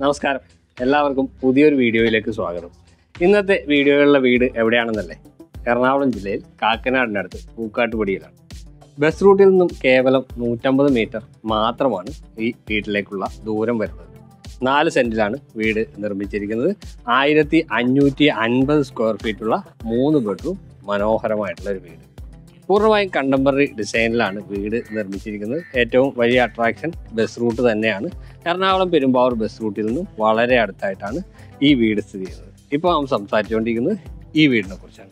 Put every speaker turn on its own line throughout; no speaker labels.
നമസ്കാരം എല്ലാവർക്കും പുതിയൊരു വീഡിയോയിലേക്ക് സ്വാഗതം ഇന്നത്തെ വീഡിയോയിലുള്ള വീട് എവിടെയാണെന്നല്ലേ എറണാകുളം ജില്ലയിൽ കാക്കനാടിനടുത്ത് പൂക്കാട്ടുപടിയിലാണ് ബസ് റൂട്ടിൽ നിന്നും കേവലം നൂറ്റമ്പത് മീറ്റർ മാത്രമാണ് ഈ വീട്ടിലേക്കുള്ള ദൂരം വരുന്നത് നാല് സെന്റിലാണ് വീട് നിർമ്മിച്ചിരിക്കുന്നത് ആയിരത്തി അഞ്ഞൂറ്റി അൻപത് സ്ക്വയർ ഫീറ്റുള്ള മൂന്ന് ബെഡ്റൂം മനോഹരമായിട്ടുള്ള ഒരു വീട് പൂർണ്ണമായും കണ്ടംപററി ഡിസൈനിലാണ് വീട് നിർമ്മിച്ചിരിക്കുന്നത് ഏറ്റവും വലിയ അട്രാക്ഷൻ ബസ് റൂട്ട് തന്നെയാണ് എറണാകുളം പെരുമ്പാവൂർ ബസ് റൂട്ടിൽ നിന്നും വളരെ അടുത്തായിട്ടാണ് ഈ വീട് സ്ഥിതി ചെയ്യുന്നത് ഇപ്പോൾ നാം സംസാരിച്ചുകൊണ്ടിരിക്കുന്നത് ഈ വീടിനെ കുറിച്ചാണ്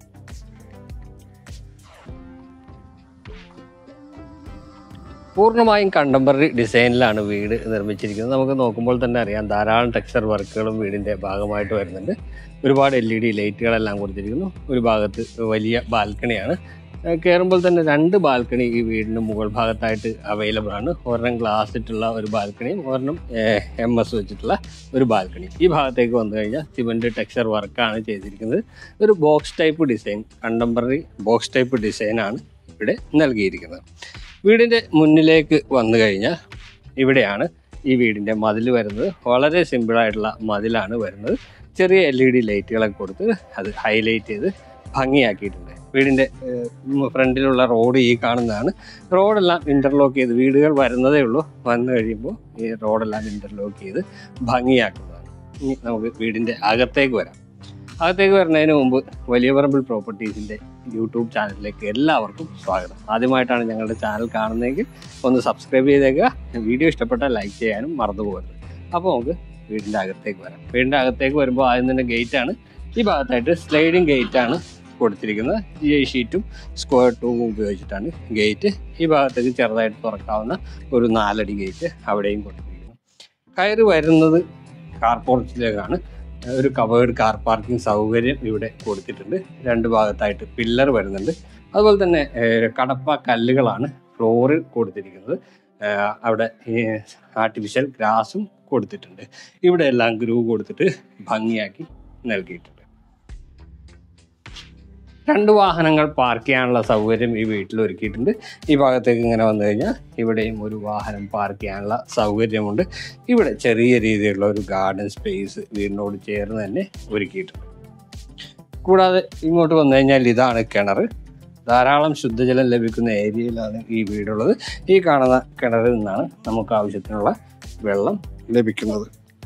പൂർണ്ണമായും കണ്ടംപററി ഡിസൈനിലാണ് വീട് നിർമ്മിച്ചിരിക്കുന്നത് നമുക്ക് നോക്കുമ്പോൾ തന്നെ അറിയാം ധാരാളം ടെക്സ്ചർ വർക്കുകളും വീടിൻ്റെ ഭാഗമായിട്ട് വരുന്നുണ്ട് ഒരുപാട് എൽ ഇ ഡി ലൈറ്റുകളെല്ലാം കൊടുത്തിരിക്കുന്നു ഒരു ഭാഗത്ത് വലിയ ബാൽക്കണിയാണ് ഏഹ് കയറുമ്പോൾ തന്നെ രണ്ട് ബാൽക്കണി ഈ വീടിൻ്റെ മുകൾ ഭാഗത്തായിട്ട് അവൈലബിൾ ആണ് ഒരെണ്ണം ഗ്ലാസ് ഇട്ടുള്ള ഒരു ബാൽക്കണിയും ഒരെണ്ണം എം എസ് വെച്ചിട്ടുള്ള ഒരു ബാൽക്കണി ഈ ഭാഗത്തേക്ക് വന്നു കഴിഞ്ഞാൽ സിമെൻറ്റ് ടെക്സ്ചർ വർക്കാണ് ചെയ്തിരിക്കുന്നത് ഒരു box type design contemporary box type ഡിസൈനാണ് ഇവിടെ നൽകിയിരിക്കുന്നത് വീടിൻ്റെ മുന്നിലേക്ക് വന്നു കഴിഞ്ഞാൽ ഇവിടെയാണ് ഈ വീടിൻ്റെ മതിൽ വരുന്നത് വളരെ സിമ്പിളായിട്ടുള്ള മതിലാണ് വരുന്നത് ചെറിയ എൽ ഇ ഡി ലൈറ്റുകളൊക്കെ കൊടുത്ത് അത് ഹൈലൈറ്റ് ചെയ്ത് ഭംഗിയാക്കിയിട്ടുണ്ട് വീടിൻ്റെ ഫ്രണ്ടിലുള്ള റോഡ് ഈ കാണുന്നതാണ് റോഡെല്ലാം ഇൻ്റർലോക്ക് ചെയ്ത് വീടുകൾ വരുന്നതേ ഉള്ളൂ വന്നു കഴിയുമ്പോൾ ഈ റോഡെല്ലാം ഇൻ്റർലോക്ക് ചെയ്ത് ഭംഗിയാക്കുന്നതാണ് ഇനി നമുക്ക് വീടിൻ്റെ അകത്തേക്ക് വരാം അകത്തേക്ക് വരുന്നതിന് മുമ്പ് വലിയ പറമ്പിൽ പ്രോപ്പർട്ടീസിൻ്റെ യൂട്യൂബ് ചാനലിലേക്ക് എല്ലാവർക്കും സ്വാഗതം ആദ്യമായിട്ടാണ് ഞങ്ങളുടെ ചാനൽ കാണുന്നതെങ്കിൽ ഒന്ന് സബ്സ്ക്രൈബ് ചെയ്തേക്കുക വീഡിയോ ഇഷ്ടപ്പെട്ടാൽ ലൈക്ക് ചെയ്യാനും മറന്നു പോകരുത് അപ്പോൾ നമുക്ക് വീടിൻ്റെ അകത്തേക്ക് വരാം വീടിൻ്റെ അകത്തേക്ക് വരുമ്പോൾ ആദ്യം തന്നെ ഗേറ്റാണ് ഈ ഭാഗത്തായിട്ട് സ്ലൈഡിങ് ഗേറ്റാണ് കൊടുത്തിരിക്കുന്നത് ജി ഐ ഷീറ്റും സ്ക്വയർ ടൂബും ഉപയോഗിച്ചിട്ടാണ് ഗേറ്റ് ഈ ഭാഗത്തേക്ക് ചെറുതായിട്ട് തുറക്കാവുന്ന ഒരു നാലടി ഗേറ്റ് അവിടെയും കൊടുത്തിരിക്കുന്നു കയറി വരുന്നത് കാർ പോർച്ചിലേക്കാണ് ഒരു കവേർഡ് കാർ പാർക്കിംഗ് സൗകര്യം ഇവിടെ കൊടുത്തിട്ടുണ്ട് രണ്ട് ഭാഗത്തായിട്ട് പില്ലർ വരുന്നുണ്ട് അതുപോലെ തന്നെ ഏഹ്, കടപ്പ കല്ലുകളാണ് ഫ്ലോറിൽ കൊടുത്തിരിക്കുന്നത് ഏഹ്, അവിടെ ആർട്ടിഫിഷ്യൽ ഗ്രാസും കൊടുത്തിട്ടുണ്ട് ഇവിടെ എല്ലാം ഗ്രൂ കൊടുത്തിട്ട് ഭംഗിയാക്കി നൽകിയിട്ടുണ്ട് രണ്ട് വാഹനങ്ങൾ പാർക്ക് ചെയ്യാനുള്ള സൗകര്യം ഈ വീട്ടിൽ ഒരുക്കിയിട്ടുണ്ട് ഈ ഭാഗത്തേക്ക് ഇങ്ങനെ വന്നു കഴിഞ്ഞാൽ ഇവിടെയും ഒരു വാഹനം പാർക്ക് ചെയ്യാനുള്ള സൗകര്യമുണ്ട് ഇവിടെ ചെറിയ രീതിയിലുള്ള ഒരു ഗാർഡൻ സ്പേസ് വീടിനോട് ചേർന്ന് തന്നെ ഒരുക്കിയിട്ടുണ്ട് കൂടാതെ ഇങ്ങോട്ട് വന്നു കഴിഞ്ഞാൽ ഇതാണ് കിണർ ധാരാളം ശുദ്ധജലം ലഭിക്കുന്ന ഏരിയയിലാണ് ഈ വീടുള്ളത് ഈ കാണുന്ന കിണറിൽ നിന്നാണ് നമുക്ക് ആവശ്യത്തിനുള്ള വെള്ളം ലഭിക്കുന്നത്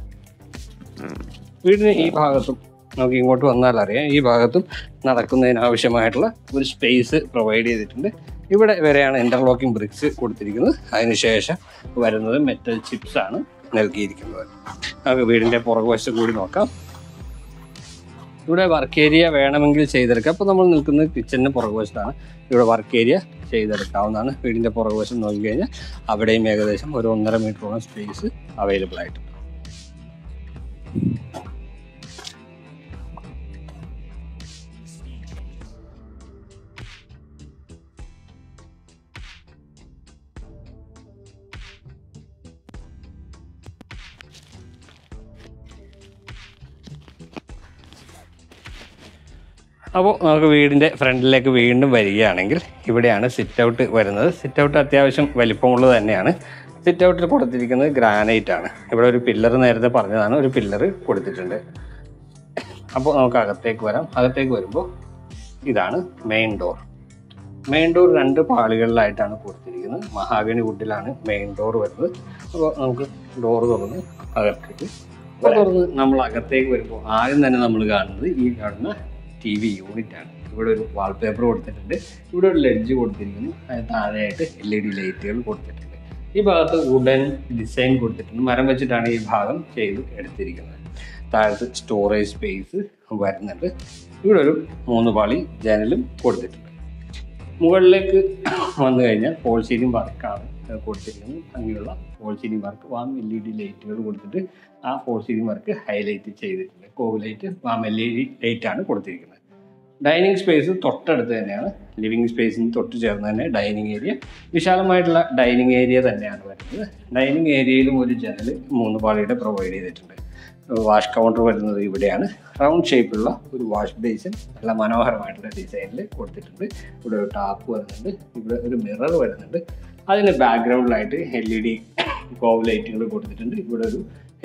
വീടിന് ഈ ഭാഗത്തും നമുക്ക് ഇങ്ങോട്ട് വന്നാൽ അറിയാം ഈ ഭാഗത്തും നടക്കുന്നതിന് ആവശ്യമായിട്ടുള്ള ഒരു സ്പേസ് പ്രൊവൈഡ് ചെയ്തിട്ടുണ്ട് ഇവിടെ വരെയാണ് ഇന്റർലോക്കിംഗ് ബ്രിക്സ് കൊടുത്തിരിക്കുന്നത് അതിനുശേഷം വരുന്നത് മെറ്റൽ ചിപ്സ് ആണ് നൽകിയിരിക്കുന്നത് നമുക്ക് വീടിന്റെ പുറകുവശം കൂടി നോക്കാം ഇവിടെ വർക്ക് ഏരിയ വേണമെങ്കിൽ ചെയ്തെടുക്കാം അപ്പോൾ നമ്മൾ നിൽക്കുന്നത് കിച്ചണിന് പുറകുവശത്താണ് ഇവിടെ വർക്ക് ഏരിയ ചെയ്തെടുക്കാവുന്നതാണ് വീടിന്റെ പുറകുവശം നോക്കിക്കഴിഞ്ഞാൽ അവിടെയും ഏകദേശം ഒരു ഒന്നര മീറ്ററോളം സ്പേസ് അവൈലബിൾ ആയിട്ടുണ്ട് അപ്പോൾ നമുക്ക് വീടിൻ്റെ ഫ്രണ്ടിലേക്ക് വീണ്ടും വരികയാണെങ്കിൽ ഇവിടെയാണ് സിറ്റ് ഔട്ട് വരുന്നത് സിറ്റ് ഔട്ട് അത്യാവശ്യം വലിപ്പമുള്ളത് തന്നെയാണ് സിറ്റ് ഔട്ടിൽ കൊടുത്തിരിക്കുന്നത് ഗ്രാനൈറ്റ് ആണ് ഇവിടെ ഒരു പില്ലർ നേരത്തെ പറഞ്ഞതാണ് ഒരു പില്ലർ കൊടുത്തിട്ടുണ്ട് അപ്പോൾ നമുക്ക് അകത്തേക്ക് വരാം അകത്തേക്ക് വരുമ്പോൾ ഇതാണ് മെയിൻ ഡോർ മെയിൻ ഡോർ രണ്ട് പാളികളിലായിട്ടാണ് കൊടുത്തിരിക്കുന്നത് മഹാഗണി വുഡിലാണ് മെയിൻ ഡോർ വരുന്നത് അപ്പോൾ നമുക്ക് ഡോർ തുറന്ന് അകത്തേക്ക് ഡോർ തുറന്ന് നമ്മൾ അകത്തേക്ക് വരുമ്പോൾ ആദ്യം തന്നെ നമ്മൾ കാണുന്നത് ഈ കാണുന്ന ടി വി യൂണിറ്റ് ആണ് ഇവിടെ ഒരു വാൾപേപ്പർ കൊടുത്തിട്ടുണ്ട് ഇവിടെ ഒരു ലെഡ്ജ് കൊടുത്തിരിക്കുന്നു അതിന് താഴെയായിട്ട് എൽ ഇ ഡി ലൈറ്റുകൾ കൊടുത്തിട്ടുണ്ട് ഈ ഭാഗത്ത് വുഡൻ ഡിസൈൻ കൊടുത്തിട്ടുണ്ട് മരം വെച്ചിട്ടാണ് ഈ ഭാഗം ചെയ്ത് എടുത്തിരിക്കുന്നത് താഴത്ത് സ്റ്റോറേജ് സ്പേസ് വരുന്നുണ്ട് ഇവിടെ ഒരു മൂന്ന് പാളി ജനലും കൊടുത്തിട്ടുണ്ട് മുകളിലേക്ക് വന്നു കഴിഞ്ഞാൽ ഫോൾ സീലിംഗ് വർക്കാണ് കൊടുത്തിരിക്കുന്നത് ഭംഗിയുള്ള false ceiling work warm L E D ലൈറ്റുകൾ കൊടുത്തിട്ട് ആ ഫോൾ സീലിംഗ് വർക്ക് ഹൈലൈറ്റ് ചെയ്തിട്ടുണ്ട് cove light warm L E D light ആണ് കൊടുത്തിരിക്കുന്നത് ഡൈനിങ് സ്പേസ് തൊട്ടടുത്ത് തന്നെയാണ് ലിവിങ് സ്പേസിന് തൊട്ട് ചേർന്ന് തന്നെ ഡൈനിങ് ഏരിയ വിശാലമായിട്ടുള്ള ഡൈനിങ് ഏരിയ തന്നെയാണ് വരുന്നത് ഡൈനിങ് ഏരിയയിലും ഒരു ജനൽ മൂന്ന് പാളിയുടെ പ്രൊവൈഡ് ചെയ്തിട്ടുണ്ട് വാഷ് കൗണ്ടർ വരുന്നത് ഇവിടെയാണ് റൗണ്ട് ഷേപ്പിലുള്ള ഒരു വാഷ് ബേസിൻ നല്ല മനോഹരമായിട്ടുള്ള ഡിസൈനിൽ കൊടുത്തിട്ടുണ്ട് ഇവിടെ ഒരു ടാപ്പ് വരുന്നുണ്ട് ഇവിടെ ഒരു മിറർ വരുന്നുണ്ട് അതിന് ബാക്ക്ഗ്രൗണ്ടിലായിട്ട് എൽ ഇ ഡി കോവ് ലൈറ്റുകൾ കൊടുത്തിട്ടുണ്ട് ഇവിടെ ഒരു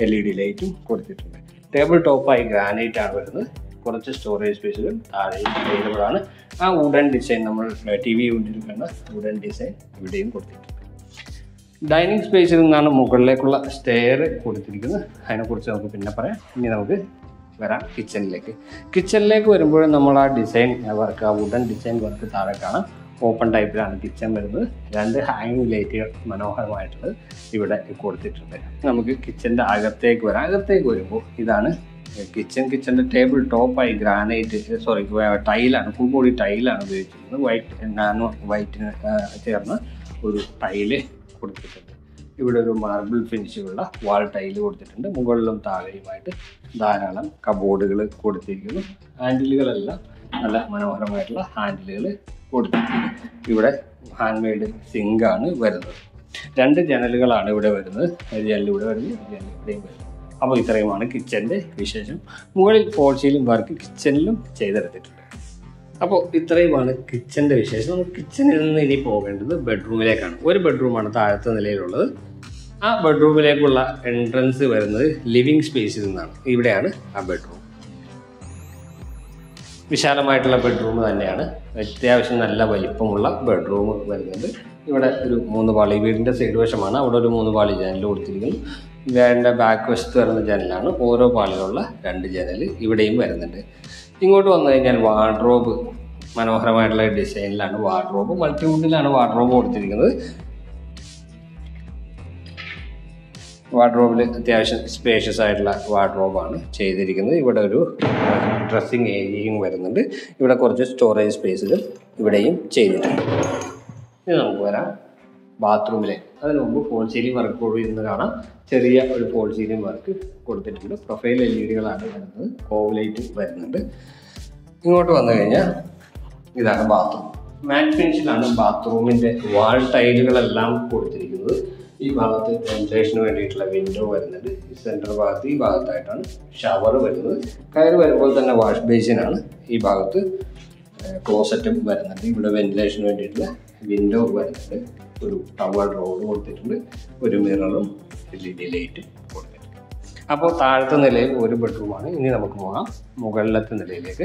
എൽ ഇ ഡി ലൈറ്റും കൊടുത്തിട്ടുണ്ട് ടേബിൾ ടോപ്പായി ഗ്രാനൈറ്റ് ആണ് വരുന്നത് കുറച്ച് സ്റ്റോറേജ് സ്പേസുകൾ താഴെയും അവൈലബിൾ ആണ് ആ വുഡൻ ഡിസൈൻ നമ്മൾ ടി വി കൊണ്ടിരിക്കുന്ന വുഡൻ ഡിസൈൻ ഇവിടെയും കൊടുത്തിട്ടുണ്ട് ഡൈനിങ് സ്പേസിൽ നിന്നാണ് മുകളിലേക്കുള്ള സ്റ്റെയർ കൊടുത്തിരിക്കുന്നത് അതിനെക്കുറിച്ച് നമുക്ക് പിന്നെ പറയാം ഇനി നമുക്ക് വരാം കിച്ചണിലേക്ക് കിച്ചണിലേക്ക് വരുമ്പോൾ നമ്മൾ ആ ഡിസൈൻ വർക്ക് ആ വുഡൻ ഡിസൈൻ വർക്ക് താഴെ കാണാം ഓപ്പൺ ടൈപ്പിലാണ് കിച്ചൺ വരുന്നത് രണ്ട് ഹാങ്ങിങ് ലൈറ്റുകൾ മനോഹരമായിട്ടുള്ളത് ഇവിടെ കൊടുത്തിട്ടുണ്ട് നമുക്ക് കിച്ചൻ്റെ അകത്തേക്ക് വരാം അകത്തേക്ക് വരുമ്പോൾ ഇതാണ് കിച്ചൺ കിച്ചൻ്റെ ടേബിൾ ടോപ്പായി ഗ്രാനൈറ്റ് സോറി ടൈലാണ് ഫുൾ ബോഡി ടൈലാണ് ഉപയോഗിച്ചിരിക്കുന്നത് വൈറ്റ് നാനോ വൈറ്റിന് ചേർന്ന് ഒരു ടൈല് കൊടുത്തിട്ടുണ്ട് ഇവിടെ ഒരു മാർബിൾ ഫിനിഷുള്ള വാൾ ടൈല് കൊടുത്തിട്ടുണ്ട് മുകളിലും താഴെയുമായിട്ട് ധാരാളം കബോർഡുകൾ കൊടുത്തിരിക്കുന്നു ഹാൻഡിലുകളെല്ലാം നല്ല മനോഹരമായിട്ടുള്ള ഹാൻഡിലുകൾ കൊടുത്തിട്ടുണ്ട് ഇവിടെ ഹാൻഡ് മെയ്ഡ് സിങ്കാണ് വരുന്നത് രണ്ട് ജനലുകളാണ് ഇവിടെ വരുന്നത് ഒരു ജനൽ ഇവിടെ വരുന്നു ഒരു ജനൽ ഇവിടെയും വരുന്നു അപ്പോൾ ഇത്രയുമാണ് കിച്ചൻ്റെ വിശേഷം മുകളിൽ ഫോൾ സീലിംഗ് വർക്ക് കിച്ചണിലും ചെയ്തെടുത്തിട്ടുണ്ട് അപ്പോൾ ഇത്രയുമാണ് കിച്ചൻ്റെ വിശേഷം നമുക്ക് കിച്ചണിൽ നിന്ന് ഇനി പോകേണ്ടത് ബെഡ്റൂമിലേക്കാണ് ഒരു ബെഡ്റൂമാണ് താഴത്തെ നിലയിലുള്ളത് ആ ബെഡ്റൂമിലേക്കുള്ള എൻട്രൻസ് വരുന്നത് ലിവിങ് സ്പേസിൽ നിന്നാണ് ഇവിടെയാണ് ആ ബെഡ്റൂം വിശാലമായിട്ടുള്ള ബെഡ്റൂം തന്നെയാണ് അത്യാവശ്യം നല്ല വലിപ്പമുള്ള ബെഡ്റൂം വരുന്നുണ്ട് ഇവിടെ ഒരു മൂന്ന് പാളി വീടിൻ്റെ സൈഡ് വശമാണ് അവിടെ ഒരു മൂന്ന് പാളി ജനൽ കൊടുത്തിരിക്കുന്നു വീടിൻ്റെ ബാക്ക് വശത്ത് വരുന്ന ജനലാണ് ഓരോ പാളിലുള്ള രണ്ട് ജനൽ ഇവിടെയും വരുന്നുണ്ട് ഇങ്ങോട്ട് വന്നു കഴിഞ്ഞാൽ വാർഡ്രോബ് മനോഹരമായിട്ടുള്ള ഡിസൈനിലാണ് വാർഡ്രോബ് മൾട്ടിവുഡിലാണ് വാർഡ്രോബ് കൊടുത്തിരിക്കുന്നത് വാർഡ്രോബിൽ അത്യാവശ്യം സ്പേഷ്യസ് ആയിട്ടുള്ള വാർഡ്രോബാണ് ചെയ്തിരിക്കുന്നത് ഇവിടെ ഒരു ഡ്രസ്സിങ് ഏരിയയും വരുന്നുണ്ട് ഇവിടെ കുറച്ച് സ്റ്റോറേജ് സ്പേസുകൾ ഇവിടെയും ചെയ്തിട്ടുണ്ട് ഇനി നമുക്ക് വരാം ബാത്റൂമിലേക്ക് അതിന് മുമ്പ് ഫോൾ സീലിംഗ് വർക്ക് കൂടി ഇരുന്ന് കാണാം ചെറിയ ഒരു ഫോൾ സീലിംഗ് വർക്ക് കൊടുത്തിട്ടുണ്ട് പ്രൊഫൈൽ എൽ ഇ ഡികളാണ് വരുന്നത് കോവ് വരുന്നുണ്ട് ഇങ്ങോട്ട് വന്നു കഴിഞ്ഞാൽ ഇതാണ് ബാത്റൂം മാറ്റ് ഫിനിഷിലാണ് ബാത്റൂമിൻ്റെ വാൾ ടൈലുകളെല്ലാം കൊടുത്തിരിക്കുന്നത് ഈ ഭാഗത്ത് വെന്റിലേഷന് വേണ്ടിയിട്ടുള്ള വിൻഡോ വരുന്നുണ്ട് ഈ സെൻട്രൽ ഭാഗത്ത് ഈ ഭാഗത്തായിട്ടാണ് ഷവർ വരുന്നത് കയറി വരുമ്പോൾ തന്നെ വാഷ് ബേസിനാണ് ഈ ഭാഗത്ത് ക്ലോസറ്റും വരുന്നുണ്ട് ഇവിടെ വെന്റിലേഷന് വേണ്ടിയിട്ടുള്ള വിൻഡോ വരുന്നുണ്ട് ഒരു ടവൽ റോഡ് കൊടുത്തിട്ടുണ്ട് ഒരു മിററും എൽ ഇ ഡി ലൈറ്റും കൊടുത്തിട്ടുണ്ട് അപ്പോൾ താഴത്തെ നിലയിൽ ഒരു ബെഡ്റൂമാണ് ഇനി നമുക്ക് പോകാം മുകളിലത്തെ നിലയിലേക്ക്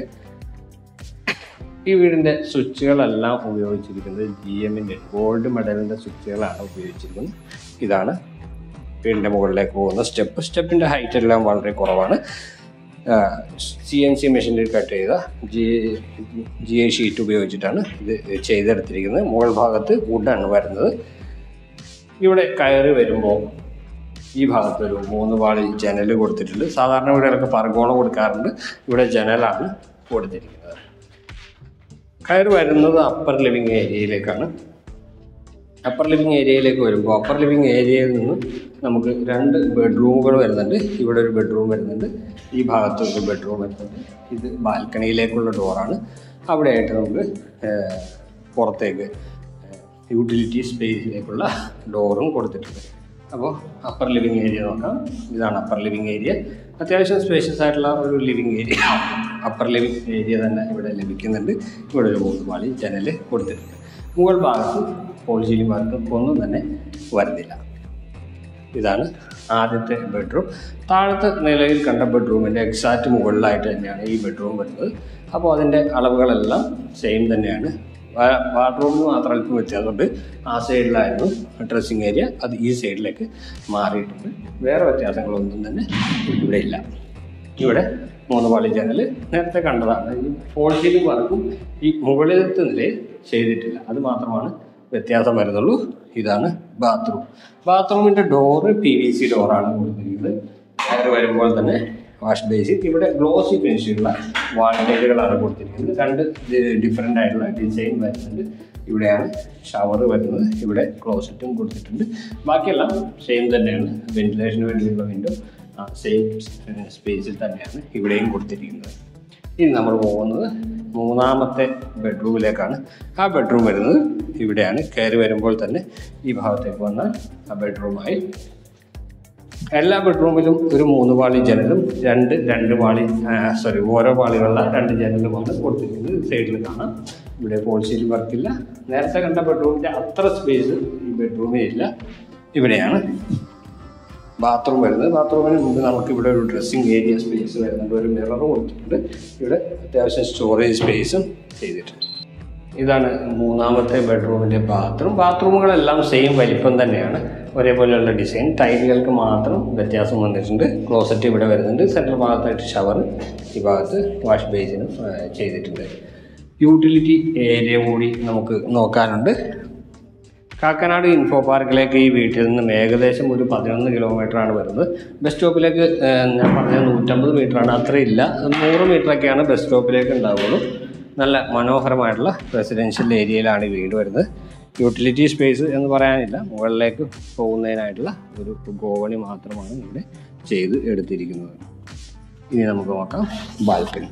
ഈ വീടിൻ്റെ സ്വിച്ചുകളെല്ലാം ഉപയോഗിച്ചിരിക്കുന്നത് ജി എമ്മിൻ്റെ ഗോൾഡ് മെഡലിൻ്റെ സ്വിച്ചുകളാണ് ഉപയോഗിച്ചിരിക്കുന്നത് ഇതാണ് വീടിൻ്റെ മുകളിലേക്ക് പോകുന്ന സ്റ്റെപ്പ് സ്റ്റെപ്പിൻ്റെ ഹൈറ്റ് എല്ലാം വളരെ കുറവാണ് സി എൻ സി മെഷീനിൽ കട്ട് ചെയ്ത ജി ജി എ ഷീറ്റ് ഉപയോഗിച്ചിട്ടാണ് ഇത് ചെയ്തെടുത്തിരിക്കുന്നത് മുകൾ ഭാഗത്ത് വുഡാണ് വരുന്നത് ഇവിടെ കയറി വരുമ്പോൾ ഈ ഭാഗത്ത് ഒരു മൂന്ന് പാളി ജനൽ കൊടുത്തിട്ടുണ്ട് സാധാരണ ഇവിടെയൊക്കെ പർഗോള കൊടുക്കാറുണ്ട് ഇവിടെ ജനലാണ് കൊടുത്തിരിക്കുന്നത് കയറി വരുന്നത് അപ്പർ ലിവിങ് ഏരിയയിലേക്കാണ് അപ്പർ ലിവിങ് ഏരിയയിലേക്ക് വരുമ്പോൾ അപ്പർ ലിവിങ് ഏരിയയിൽ നിന്ന് നമുക്ക് രണ്ട് ബെഡ്റൂമുകൾ വരുന്നുണ്ട് ഇവിടെ ഒരു ബെഡ്റൂം വരുന്നുണ്ട് ഈ ഭാഗത്ത് ഒരു ബെഡ്റൂം വരുന്നുണ്ട് ഇത് ബാൽക്കണിയിലേക്കുള്ള ഡോറാണ് അവിടെയായിട്ട് നമുക്ക് ഏഹ്, പുറത്തേക്ക് യൂട്ടിലിറ്റി സ്പേസിലേക്കുള്ള ഡോറും കൊടുത്തിട്ടുണ്ട് അപ്പോൾ അപ്പർ ലിവിങ് ഏരിയ നോക്കാം ഇതാണ് അപ്പർ ലിവിങ് ഏരിയ അത്യാവശ്യം സ്പേഷ്യസ് ആയിട്ടുള്ള ഒരു living area upper living area തന്നെ ഇവിടെ ലഭിക്കുന്നുണ്ട് ഇവിടെ ഒരു മൂന്ന് പാളി ജനൽ കൊടുത്തിട്ടുണ്ട് മുകൾ ഭാഗത്ത് പോളിസീലിംഗ് വർക്ക് ഒന്നും തന്നെ വരുന്നില്ല ഇതാണ് ആദ്യത്തെ ബെഡ്റൂം താഴത്തെ നിലയിൽ കണ്ട ബെഡ്റൂമിൻ്റെ എക്സാക്റ്റ് മുകളിലായിട്ട് തന്നെയാണ് ഈ ബെഡ്റൂം വരുന്നത് അപ്പോൾ അതിൻ്റെ അളവുകളെല്ലാം സെയിം തന്നെയാണ് വാർഡ്രോബിന് മാത്രം അല്പം വ്യത്യാസമുണ്ട് ആ സൈഡിലായിരുന്നു ഡ്രസ്സിങ് ഏരിയ അത് ഈ സൈഡിലേക്ക് മാറിയിട്ടുണ്ട് വേറെ വ്യത്യാസങ്ങളൊന്നും തന്നെ ഇവിടെ ഇല്ല ഇവിടെ മൂന്ന് പാളി ജനൽ നേരത്തെ കണ്ടതാണ് ഈ ഫോൾ സീലിംഗ് വർക്കും ഈ മുകളിലത്തെ നിലയിൽ ചെയ്തിട്ടില്ല അത് മാത്രമാണ് വ്യത്യാസം വരുന്നുള്ളൂ ഇതാണ് ബാത്റൂം ബാത്റൂമിൻ്റെ ഡോറ് പി വി സി ഡോറാണ് കൊടുത്തിരിക്കുന്നത് കയറി വരുമ്പോൾ തന്നെ വാഷ് ബേസിൻ ഇവിടെ ഗ്ലോസി ഫിനിഷുള്ള വാൾട്ടേജുകളാണ് കൊടുത്തിരിക്കുന്നത് രണ്ട് ഡിഫറെൻ്റ് ആയിട്ടുള്ള ഡിസൈൻ വരുന്നുണ്ട് ഇവിടെയാണ് ഷവർ വരുന്നത് ഇവിടെ ക്ലോസറ്റും കൊടുത്തിട്ടുണ്ട് ബാക്കിയെല്ലാം സെയിം തന്നെയാണ് വെന്റിലേഷന് വേണ്ടിയുള്ള വിൻഡോ സെയിം സ്പേസിൽ തന്നെയാണ് ഇവിടെയും കൊടുത്തിരിക്കുന്നത് ഇനി നമ്മൾ പോകുന്നത് മൂന്നാമത്തെ ബെഡ്റൂമിലേക്കാണ് ആ ബെഡ്റൂം വരുന്നത് ഇവിടെയാണ് കയറി വരുമ്പോൾ തന്നെ ഈ ഭാഗത്തേക്ക് വന്നാൽ ആ ബെഡ്റൂമായി എല്ലാ ബെഡ്റൂമിലും ഒരു മൂന്ന് പാളി ജനലും രണ്ട് രണ്ട് പാളി സോറി ഓരോ പാളികളുള്ള രണ്ട് ജനലുമാണ് കൊടുത്തിരിക്കുന്നത് സൈഡിൽ കാണാം ഇവിടെ ഫോൾ സീലിംഗ് വർക്കില്ല നേരത്തെ കണ്ട ബെഡ്റൂമിൻ്റെ അത്ര സ്പേസ് ഈ ബെഡ്റൂമിൽ ഇല്ല ഇവിടെയാണ് ബാത്റൂം വരുന്നത് ബാത്റൂമിന് മുമ്പ് നമുക്ക് ഇവിടെ ഒരു ഡ്രസ്സിങ് ഏരിയ സ്പേസ് വരുന്നുണ്ട് ഒരു മിറർ കൊടുത്തിട്ടുണ്ട് ഇവിടെ അത്യാവശ്യം സ്റ്റോറേജ് സ്പേസും ചെയ്തിട്ടുണ്ട് ഇതാണ് മൂന്നാമത്തെ ബെഡ്റൂമിൻ്റെ ബാത്റൂം ബാത്റൂമുകളെല്ലാം സെയിം വലിപ്പം തന്നെയാണ് ഒരേപോലെയുള്ള ഡിസൈൻ ടൈലുകൾക്ക് മാത്രം വ്യത്യാസം വന്നിട്ടുണ്ട് ക്ലോസറ്റ് ഇവിടെ വരുന്നുണ്ട് സെൻട്രൽ ഭാഗത്തായിട്ട് ഷവർ ഈ ഭാഗത്ത് വാഷ് ബേസിനും ആ, ചെയ്തിട്ടുണ്ട് യൂട്ടിലിറ്റി ഏരിയ കൂടി നമുക്ക് നോക്കാനുണ്ട് കാക്കനാട് ഇൻഫോ പാർക്കിലേക്ക് ഈ വീട്ടിൽ നിന്നും ഏകദേശം ഒരു പതിനൊന്ന് കിലോമീറ്ററാണ് വരുന്നത് ബസ് സ്റ്റോപ്പിലേക്ക് ഏഹ്, ഞാൻ പറഞ്ഞ നൂറ്റമ്പത് മീറ്ററാണ് അത്രയില്ല നൂറ് മീറ്ററൊക്കെയാണ് ബസ് സ്റ്റോപ്പിലേക്ക് ഉണ്ടാവുള്ളൂ നല്ല മനോഹരമായിട്ടുള്ള റെസിഡൻഷ്യൽ ഏരിയയിലാണ് ഈ വീട് വരുന്നത് യൂട്ടിലിറ്റി സ്പേസ് എന്ന് പറയാനില്ല മുകളിലേക്ക് പോകുന്നതിനായിട്ടുള്ള ഒരു ഗോവണി മാത്രമാണ് ഇവിടെ ചെയ്ത് എടുത്തിരിക്കുന്നത് ഇനി നമുക്ക് നോക്കാം ബാൽക്കണി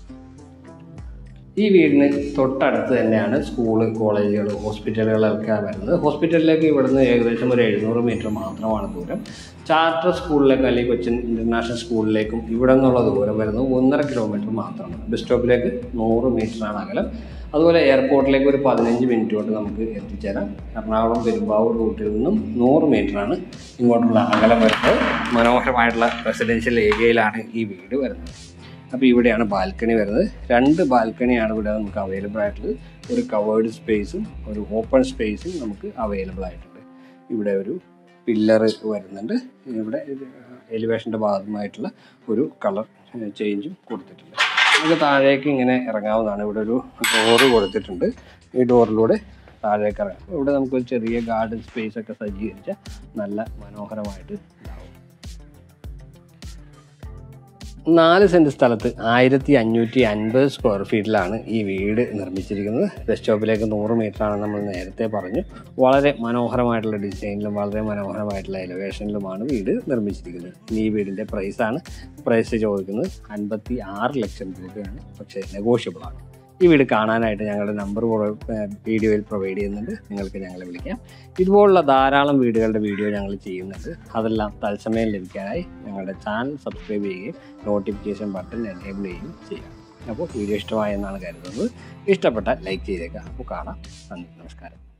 ഈ വീടിന് തൊട്ടടുത്ത് തന്നെയാണ് സ്കൂള് കോളേജുകൾ ഹോസ്പിറ്റലുകളൊക്കെ വരുന്നത് ഹോസ്പിറ്റലിലേക്ക് ഇവിടുന്ന് ഏകദേശം ഒരു എഴുന്നൂറ് മീറ്റർ മാത്രമാണ് ദൂരം ചാർട്ടർ സ്കൂളിലേക്ക് അല്ലെങ്കിൽ കൊച്ചിൻ ഇൻ്റർനാഷണൽ സ്കൂളിലേക്കും ഇവിടെ നിന്നുള്ള ദൂരം വരുന്നത് ഒന്നര കിലോമീറ്റർ മാത്രമാണ് ബസ് സ്റ്റോപ്പിലേക്ക് നൂറ് മീറ്ററാണ് അകലം അതുപോലെ എയർപോർട്ടിലേക്ക് ഒരു പതിനഞ്ച് മിനിറ്റ് കൊണ്ട് നമുക്ക് എത്തിച്ചേരാം എറണാകുളം പെരുമ്പാവൂർ റൂട്ടിൽ നിന്നും നൂറ് മീറ്ററാണ് ഇങ്ങോട്ടുള്ള അകലം വരുന്നത് മനോഹരമായിട്ടുള്ള റെസിഡൻഷ്യൽ ഏരിയയിലാണ് ഈ വീട് വരുന്നത് അപ്പോൾ ഇവിടെയാണ് ബാൽക്കണി വരുന്നത് രണ്ട് ബാൽക്കണിയാണ് ഇവിടെ നമുക്ക് അവൈലബിൾ ആയിട്ടുള്ളത് ഒരു കവേർഡ് സ്പേസും ഒരു ഓപ്പൺ സ്പേസും നമുക്ക് അവൈലബിൾ ആയിട്ടുണ്ട് ഇവിടെ ഒരു പില്ലർ വരുന്നുണ്ട് ഇവിടെ എലിവേഷൻ്റെ ഭാഗമായിട്ടുള്ള ഒരു കളർ ചേഞ്ചും കൊടുത്തിട്ടുണ്ട് നമുക്ക് താഴേക്ക് ഇങ്ങനെ ഇറങ്ങാവുന്നതാണ് ഇവിടെ ഒരു ഡോറ് കൊടുത്തിട്ടുണ്ട് ഈ ഡോറിലൂടെ താഴേക്ക് ഇറങ്ങാം ഇവിടെ നമുക്ക് ഒരു ചെറിയ ഗാർഡൻ സ്പേസ് ഒക്കെ സജ്ജീകരിച്ച നല്ല മനോഹരമായിട്ട് ഉണ്ടാവും നാല് സെൻറ്റ് സ്ഥലത്ത് ആയിരത്തി അഞ്ഞൂറ്റി അൻപത് സ്ക്വയർ ഫീറ്റിലാണ് ഈ വീട് നിർമ്മിച്ചിരിക്കുന്നത് ബസ് സ്റ്റോപ്പിലേക്ക് നൂറ് മീറ്ററാണ് നമ്മൾ നേരത്തെ പറഞ്ഞു വളരെ മനോഹരമായിട്ടുള്ള ഡിസൈനിലും വളരെ മനോഹരമായിട്ടുള്ള എലിവേഷനിലുമാണ് വീട് നിർമ്മിച്ചിരിക്കുന്നത് ഇനി ഈ വീടിൻ്റെ പ്രൈസാണ് പ്രൈസ് ചോദിക്കുന്നത് അൻപത്തി ആറ് ലക്ഷം രൂപയാണ് പക്ഷേ നെഗോഷ്യബിൾ ആണ് ഈ വീട് കാണാനായിട്ട് ഞങ്ങളുടെ നമ്പർ വീഡിയോയിൽ പ്രൊവൈഡ് ചെയ്യുന്നുണ്ട് നിങ്ങൾക്ക് ഞങ്ങളെ വിളിക്കാം ഇതുപോലുള്ള ധാരാളം വീടുകളുടെ വീഡിയോ ഞങ്ങൾ ചെയ്യുന്നുണ്ട് അതെല്ലാം തത്സമയം ലഭിക്കാനായി ഞങ്ങളുടെ ചാനൽ സബ്സ്ക്രൈബ് ചെയ്യുകയും നോട്ടിഫിക്കേഷൻ ബട്ടൺ എനേബിൾ ചെയ്യുകയും ചെയ്യാം അപ്പോൾ വീഡിയോ ഇഷ്ടമായെന്നാണ് കരുതുന്നത് ഇഷ്ടപ്പെട്ടാൽ ലൈക്ക് ചെയ്തേക്കാം അപ്പോൾ കാണാം നന്ദി നമസ്കാരം